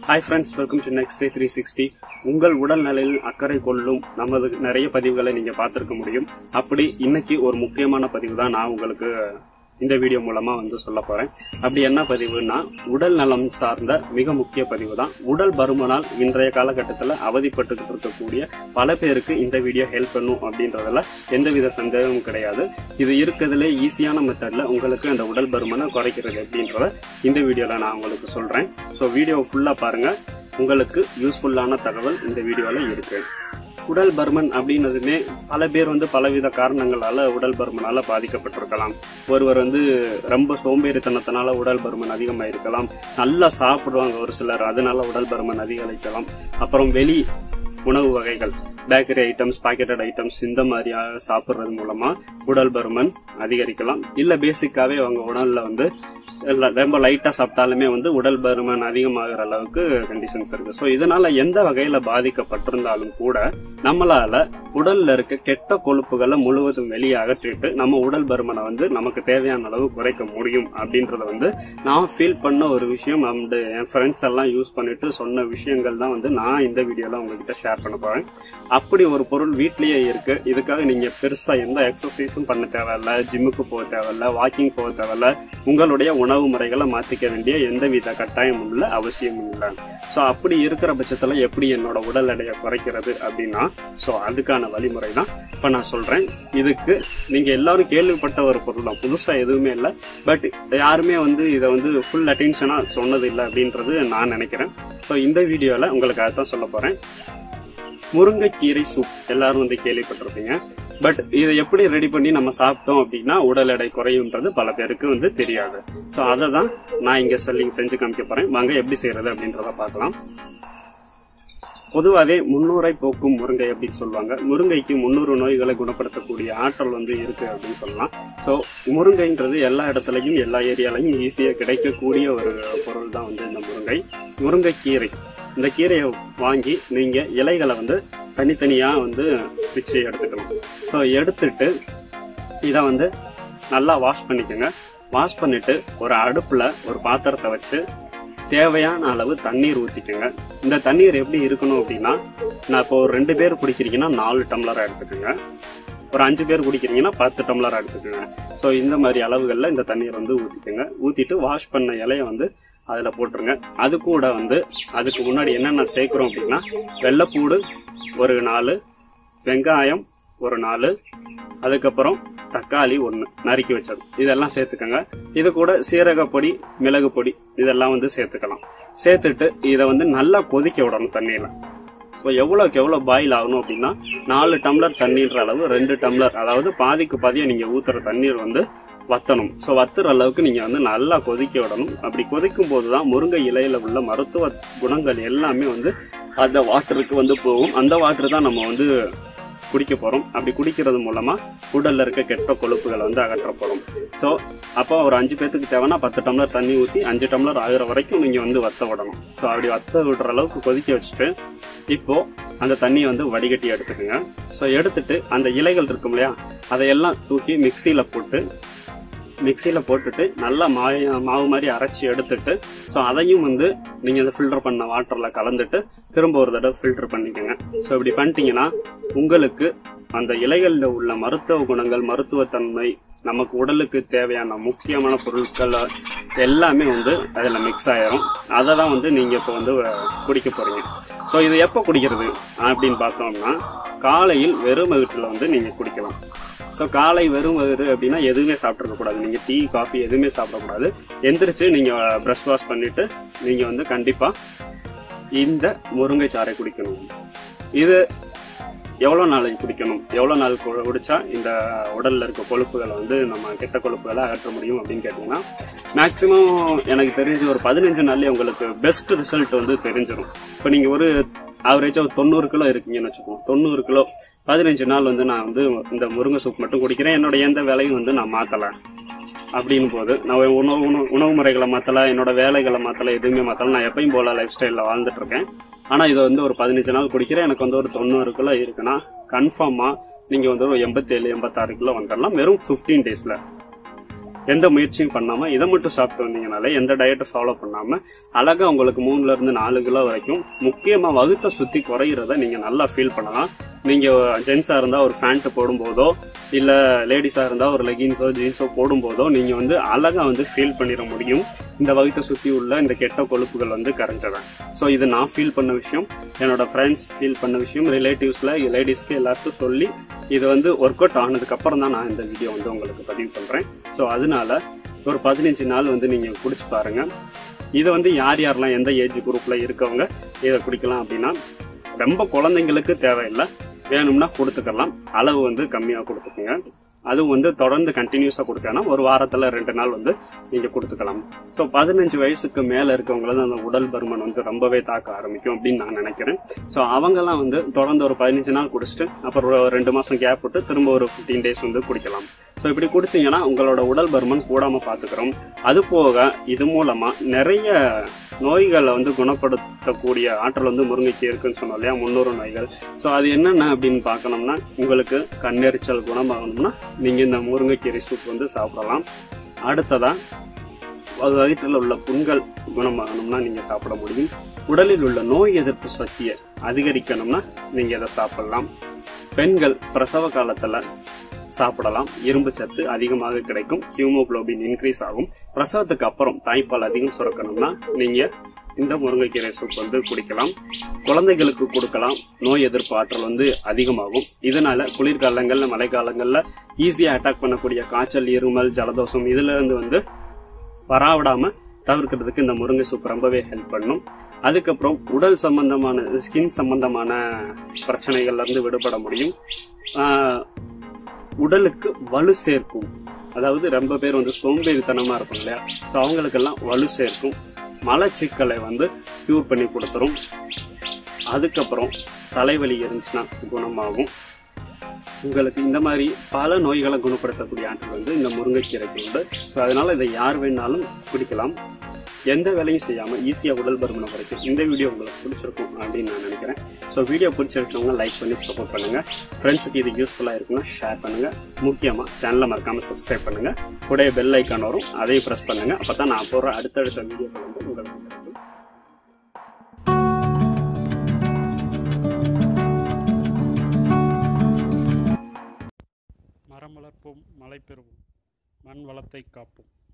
hi friends welcome to next day three sixty உங்கள் உடல் நலையில் அக்கறை கொள்ளும் நமது நிறைய பதிவுகளை நீங்க பார்த்திருக்க முடியும் அப்படி இன்னைக்கு ஒரு முக்கியமான பதிவு தான் நான் உங்களுக்கு இந்த வீடியோ மூலமா வந்து சொல்ல போறேன் அப்படி என்ன பதிவுன்னா உடல் நலம் சார்ந்த மிக முக்கிய பதிவு தான் உடல் பருமனால் இன்றைய காலகட்டத்தில் அவதிப்பட்டுக்கிட்டு இருக்கக்கூடிய பல பேருக்கு இந்த வீடியோ ஹெல்ப் பண்ணும் அப்படின்றதுல எந்தவித சந்தேகமும் கிடையாது இது இருக்கிறதுல ஈஸியான மெத்தட்ல உங்களுக்கு அந்த உடல் பருமனை குறைக்கிறது அப்படின்றத இந்த வீடியோல நான் உங்களுக்கு சொல்றேன் ஸோ வீடியோ ஃபுல்லா பாருங்க உங்களுக்கு யூஸ்ஃபுல்லான தகவல் இந்த வீடியோல இருக்கு உடல் பருமன் அப்படின்னதுமே பல பேர் வந்து பலவித காரணங்களால உடல் பருமனால பாதிக்கப்பட்டிருக்கலாம் ஒருவர் வந்து ரொம்ப சோம்பேறித்தனத்தினால உடல் பருமன் அதிகமாயிருக்கலாம் நல்லா சாப்பிடுவாங்க ஒரு சிலர் அதனால உடல் பருமன் அதிகரிக்கலாம் அப்புறம் வெளி உணவு வகைகள் பேக்கரி ஐட்டம்ஸ் பாக்கெட்டட் ஐட்டம்ஸ் இந்த மாதிரியாக சாப்பிடுறது மூலமா உடல் பருமன் அதிகரிக்கலாம் இல்ல பேசிக்காவே அவங்க உடல்ல வந்து இல்ல, ரொம்ப லைட்டா சாப்பிட்டாலுமே வந்து உடல் பருமன் அதிகமாகிற அளவுக்கு கண்டிஷன்ஸ் இருக்கு ஸோ இதனால எந்த வகையில பாதிக்கப்பட்டிருந்தாலும் கூட நம்மளால உடல்ல இருக்க கெட்ட கொழுப்புகளை முழுவதும் வெளியே அகற்றிட்டு நம்ம உடல் பருமனை வந்து நமக்கு தேவையான அளவு குறைக்க முடியும் அப்படின்றத வந்து நான் ஃபீல் பண்ண ஒரு விஷயம் அண்ட் என் ஃப்ரெண்ட்ஸ் எல்லாம் யூஸ் பண்ணிட்டு சொன்ன விஷயங்கள் தான் வந்து நான் இந்த வீடியோல உங்ககிட்ட ஷேர் பண்ண போறேன் அப்படி ஒரு பொருள் வீட்லயே இருக்கு இதுக்காக நீங்க பெருசா எந்த எக்ஸசைஸும் பண்ண தேவையில்ல ஜிம்முக்கு போக தேவையில்ல வாக்கிங் போக தேவையில்ல உங்களுடைய உணவு முறைகளை மாத்திக்க வேண்டிய எந்தவித கட்டாயமும் இல்ல அவசியமும் இல்லை ஸோ அப்படி இருக்கிற பட்சத்துல எப்படி என்னோட உடல் எடையை குறைக்கிறது அப்படின்னா ஸோ அதுக்கான வழிமுறை தான் இப்ப நான் சொல்றேன் இதுக்கு நீங்க எல்லாரும் கேள்விப்பட்ட ஒரு பொருள் தான் புதுசா எதுவுமே இல்லை பட் யாருமே வந்து இதை வந்து ஃபுல் அட்டென்ஷனா சொன்னது இல்லை அப்படின்றது நான் நினைக்கிறேன் ஸோ இந்த வீடியோல உங்களுக்கு அதான் சொல்ல போறேன் முருங்கைக்கீரை சூப் எல்லாரும் வந்து கேள்விப்பட்டிருப்பீங்க பட் இதை எப்படி ரெடி பண்ணி நம்ம சாப்பிட்டோம் அப்படின்னா உடல் எடை குறையும்ன்றது பல பேருக்கு வந்து தெரியாது ஸோ அதை தான் நான் இங்க சொல்லி செஞ்சு காமிக்க போறேன் வாங்க எப்படி செய்யறது அப்படின்றத பார்க்கலாம் பொதுவாகவே முன்னூரை போக்கும் முருங்கை அப்படின்னு சொல்லுவாங்க முருங்கைக்கு முன்னூறு நோய்களை குணப்படுத்தக்கூடிய ஆற்றல் வந்து இருக்கு அப்படின்னு சொல்லலாம் ஸோ முருங்கைன்றது எல்லா இடத்துலையும் எல்லா ஏரியாலையும் ஈஸியாக கிடைக்கக்கூடிய ஒரு பொருள் தான் வந்து இந்த முருங்கை முருங்கைக்கீரை இந்த கீரையை வாங்கி நீங்க இலைகளை வந்து தனித்தனியா வந்து பிச்சு எடுத்துக்கணும் ஸோ எடுத்துட்டு இதை வந்து நல்லா வாஷ் பண்ணிக்கோங்க வாஷ் பண்ணிட்டு ஒரு அடுப்புல ஒரு பாத்திரத்தை வச்சு தேவையான அளவு தண்ணீர் ஊற்றிக்கோங்க இந்த தண்ணீர் எப்படி இருக்கணும் அப்படின்னா நான் இப்போ ஒரு ரெண்டு பேர் குடிக்கிறீங்கன்னா நாலு டம்ளராக எடுத்துக்கோங்க ஒரு அஞ்சு பேர் குடிக்கிறீங்கன்னா பத்து டம்ளராக எடுத்துக்கோங்க ஸோ இந்த மாதிரி அளவுகளில் இந்த தண்ணீர் வந்து ஊற்றிக்கோங்க ஊற்றிட்டு வாஷ் பண்ண இலையை வந்து அதில் போட்டுருங்க அது கூட வந்து அதுக்கு முன்னாடி என்னென்ன சேர்க்குறோம் அப்படின்னா வெள்ளைப்பூடு ஒரு நாலு வெங்காயம் ஒரு நாலு அதுக்கப்புறம் தக்காளி ஒன்று நறுக்கி வச்சது இதெல்லாம் சேர்த்துக்கோங்க இது கூட சீரக பொடி மிளகு பொடி இதெல்லாம் வந்து சேர்த்துக்கலாம் சேர்த்துட்டு இதை வந்து நல்லா கொதிக்க விடணும் தண்ணியில் ஸோ எவ்வளோக்கு எவ்வளோ பாயில் ஆகணும் அப்படின்னா நாலு டம்ளர் தண்ணீர் அளவு ரெண்டு டம்ளர் அதாவது பாதிக்கு பாதியாக நீங்கள் ஊற்றுற தண்ணீர் வந்து வத்தணும் ஸோ வத்துற அளவுக்கு நீங்கள் வந்து நல்லா கொதிக்க விடணும் அப்படி கொதிக்கும் போது தான் முருங்கை இலையில உள்ள மருத்துவ குணங்கள் எல்லாமே வந்து அந்த வாட்டருக்கு வந்து போகும் அந்த வாட்டர் தான் நம்ம வந்து குடிக்க போறோம் அப்படி குடிக்கிறது மூலமா உடல்ல இருக்க கெட்ட கொழுப்புகளை வந்து அகற்ற போறோம் ஸோ அப்போ ஒரு அஞ்சு பேத்துக்கு தேவைன்னா பத்து டம்ளர் தண்ணி ஊற்றி அஞ்சு டம்ளர் ஆகுற வரைக்கும் நீங்க வந்து வத்த விடணும் ஸோ அப்படி வத்த விடுற அளவுக்கு கொதிக்க வச்சுட்டு இப்போ அந்த தண்ணியை வந்து வடிகட்டி எடுத்துக்கோங்க ஸோ எடுத்துட்டு அந்த இலைகள் இருக்கும் இல்லையா அதையெல்லாம் தூக்கி மிக்சியில போட்டு மிக்சியில போட்டுட்டு நல்லா மாய மாவு மாதிரி அரைச்சி எடுத்துட்டு ஸோ அதையும் வந்து நீங்க இந்த ஃபில்டர் பண்ண வாட்டர்ல கலந்துட்டு திரும்ப ஒரு தடவை ஃபில்டர் பண்ணிக்கோங்க ஸோ இப்படி பண்ணிட்டீங்கன்னா உங்களுக்கு அந்த இலைகளில் உள்ள மருத்துவ குணங்கள் மருத்துவத்தன்மை நமக்கு உடலுக்கு தேவையான முக்கியமான பொருட்கள் எல்லாமே வந்து அதில் மிக்ஸ் ஆயிரும் அதை தான் வந்து நீங்க இப்போ வந்து குடிக்க போறீங்க ஸோ இது எப்போ குடிக்கிறது அப்படின்னு பார்த்தோம்னா காலையில் வெறும் வயிற்றில் வந்து நீங்க குடிக்கலாம் ஸோ காலை வெறும் வயிறு அப்படின்னா எதுவுமே சாப்பிட்ருக்க கூடாது நீங்க டீ காஃபி எதுவுமே சாப்பிடக்கூடாது எந்திரிச்சு நீங்க ப்ரஷ் வாஷ் பண்ணிட்டு நீங்க வந்து கண்டிப்பா இந்த முருங்கை சாறை குடிக்கணும் இது எவ்வளோ நாளைக்கு குடிக்கணும் எவ்வளோ நாள் கு- குடிச்சா இந்த உடல்ல இருக்க கொழுப்புகளை வந்து நம்ம கெட்ட கொழுப்புகளை அகற்ற முடியும் அப்படின்னு கேட்டிங்கன்னா மேக்ஸிமம் எனக்கு தெரிஞ்சு ஒரு பதினஞ்சு நாள்லயே உங்களுக்கு பெஸ்ட் ரிசல்ட் வந்து தெரிஞ்சிடும் இப்போ நீங்கள் ஒரு ஆவரேஜாக ஒரு தொண்ணூறு கிலோ இருக்கீங்கன்னு வச்சுக்கோங்க தொண்ணூறு கிலோ பதினஞ்சு நாள் வந்து நான் வந்து இந்த முருங்கை சூப் மட்டும் குடிக்கிறேன் என்னோட எந்த வேலையும் வந்து நான் மாற்றலை அப்படின்னு போது நான் உணவு உணவு உணவு முறைகளை மாற்றல என்னோட வேலைகளை மாற்றல எதுவுமே மாற்றல நான் எப்பயும் போல லைஃப் ஸ்டைலில் வாழ்ந்துட்டு இருக்கேன் ஆனால் இதை வந்து ஒரு பதினஞ்சு நாள் குடிக்கிறேன் எனக்கு வந்து ஒரு தொண்ணூறு கிலோ இருக்குன்னா கன்ஃபார்மாக நீங்கள் வந்து ஒரு எண்பத்தேழு எண்பத்தாறு கிலோ வந்துடலாம் வெறும் ஃபிஃப்டீன் டேஸில் எந்த முயற்சியும் பண்ணாம இதை மட்டும் சாப்பிட்டு வந்தீங்கனாலே எந்த டயட்டை ஃபாலோ பண்ணாம அழகா உங்களுக்கு மூணுல இருந்து நாலு கிலோ வரைக்கும் முக்கியமா வகுத்த சுத்தி குறையிறத நீங்க நல்லா ஃபீல் பண்ணலாம் நீங்க ஜென்ஸா இருந்தா ஒரு பேண்ட் போடும்போதோ இல்ல லேடிஸா இருந்தா ஒரு லெகின்ஸோ ஜீன்ஸோ போடும்போதோ நீங்க வந்து அழகா வந்து ஃபீல் பண்ணிட முடியும் இந்த வகுத்தை சுத்தி உள்ள இந்த கெட்ட கொழுப்புகள் வந்து கரைஞ்சதான் ஸோ இது நான் ஃபீல் பண்ண விஷயம் என்னோட ஃப்ரெண்ட்ஸ் ஃபீல் பண்ண விஷயம் ரிலேட்டிவ்ஸ்ல லேடிஸ்க்கு எல்லாருக்கும் சொல்லி இது வந்து ஒர்க் அவுட் ஆனதுக்கு அப்புறம் தான் நான் இந்த வீடியோ வந்து உங்களுக்கு பதிவு பண்றேன் ஸோ அதனால ஒரு பதினஞ்சு நாள் வந்து நீங்க குடிச்சு பாருங்க இதை வந்து யார் யாரெல்லாம் எந்த ஏஜ் குரூப்ல இருக்கவங்க இதை குடிக்கலாம் அப்படின்னா ரொம்ப குழந்தைங்களுக்கு தேவையில்லை வேணும்னா கொடுத்துக்கலாம் அளவு வந்து கம்மியா கொடுத்துக்கோங்க அதுவும் வந்து தொடர்ந்து கண்டினியூஸா கொடுக்கணும் ஒரு வாரத்துல ரெண்டு நாள் வந்து நீங்க கொடுத்துக்கலாம் ஸோ பதினஞ்சு வயசுக்கு மேல இருக்கவங்கள அந்த உடல் பருமன் வந்து ரொம்பவே தாக்க ஆரம்பிக்கும் அப்படின்னு நான் நினைக்கிறேன் ஸோ அவங்கெல்லாம் வந்து தொடர்ந்து ஒரு பதினஞ்சு நாள் குடிச்சிட்டு அப்புறம் ஒரு ரெண்டு மாசம் கேப் விட்டு திரும்ப ஒரு ஃபிஃப்டீன் டேஸ் வந்து குடிக்கலாம் ஸோ இப்படி குடிச்சீங்கன்னா உங்களோட உடல் பருமன் கூடாம பாத்துக்கிறோம் அது போக இது மூலமா நிறைய நோய்களை வந்து குணப்படுத்தக்கூடிய ஆற்றல் வந்து முருங்கைக்கு இருக்குன்னு சொன்னோம் இல்லையா முன்னூறு நோய்கள் ஸோ அது என்னென்ன அப்படின்னு பார்க்கணும்னா உங்களுக்கு கண்ணெரிச்சல் குணமாகணும்னா நீங்க இந்த முருங்கைக்கீரை சூப் வந்து சாப்பிடலாம் அடுத்ததா அது வயிற்றில் உள்ள புண்கள் குணமாகணும்னா நீங்க சாப்பிட முடியும் உடலில் உள்ள நோய் எதிர்ப்பு சக்தியை அதிகரிக்கணும்னா நீங்க இதை சாப்பிடலாம் பெண்கள் பிரசவ காலத்துல சாப்பிடலாம் இரும்பு சத்து அதிகமாக கிடைக்கும் ஹியூமோகுளோபின் இன்க்ரீஸ் ஆகும் பிரசவத்துக்கு அப்புறம் தாய்ப்பால் அதிகம் சுரக்கணும்னா நீங்க இந்த முருங்கைக்கீரை சூப் வந்து குடிக்கலாம் குழந்தைகளுக்கு கொடுக்கலாம் நோய் எதிர்ப்பு ஆற்றல் வந்து அதிகமாகும் இதனால குளிர்காலங்கள்ல மழைக்காலங்கள்ல ஈஸியா அட்டாக் பண்ணக்கூடிய காய்ச்சல் இருமல் ஜலதோஷம் இதுல இருந்து வந்து வராவிடாம தவிர்க்கிறதுக்கு இந்த முருங்கை சூப் ரொம்பவே ஹெல்ப் பண்ணும் அதுக்கப்புறம் உடல் சம்பந்தமான ஸ்கின் சம்பந்தமான பிரச்சனைகள்ல இருந்து விடுபட முடியும் ஆஹ் உடலுக்கு வலு சேர்க்கும் அதாவது ரொம்ப பேர் வந்து சோம்பேறித்தனமா இருப்பாங்க இல்லையா ஸோ அவங்களுக்கெல்லாம் வலு சேர்க்கும் மலச்சிக்கலை வந்து கியூர் பண்ணி கொடுத்துரும் அதுக்கப்புறம் தலைவலி இருந்துச்சுன்னா குணமாகும் உங்களுக்கு இந்த மாதிரி பல நோய்களை குணப்படுத்தக்கூடிய ஆற்றல் வந்து இந்த முருங்கைக்கீரைக்கு உண்டு ஸோ அதனால இதை யார் வேணாலும் குடிக்கலாம் எந்த வேலையும் செய்யாம ஈஸியா உடல் பருமனை குறைக்கும் இந்த வீடியோ உங்களுக்கு பிடிச்சிருக்கும் அப்படின்னு நான் நினைக்கிறேன் ஸோ வீடியோ பிடிச்சிருக்கவங்க லைக் பண்ணி சப்போர்ட் பண்ணுங்க ஃப்ரெண்ட்ஸுக்கு இது யூஸ்ஃபுல்லா இருக்குன்னா ஷேர் பண்ணுங்க முக்கியமா சேனலை மறக்காம சப்ஸ்கிரைப் பண்ணுங்க கூட பெல் ஐக்கான் வரும் அதையும் பிரஸ் பண்ணுங்க அப்பதான் நான் போடுற அடுத்தடுத்த வீடியோக்கள் வந்து உங்களுக்கு கிடைக்கும் மரம் வளர்ப்போம் மழை பெறுவோம் மண் வளத்தை காப்போம்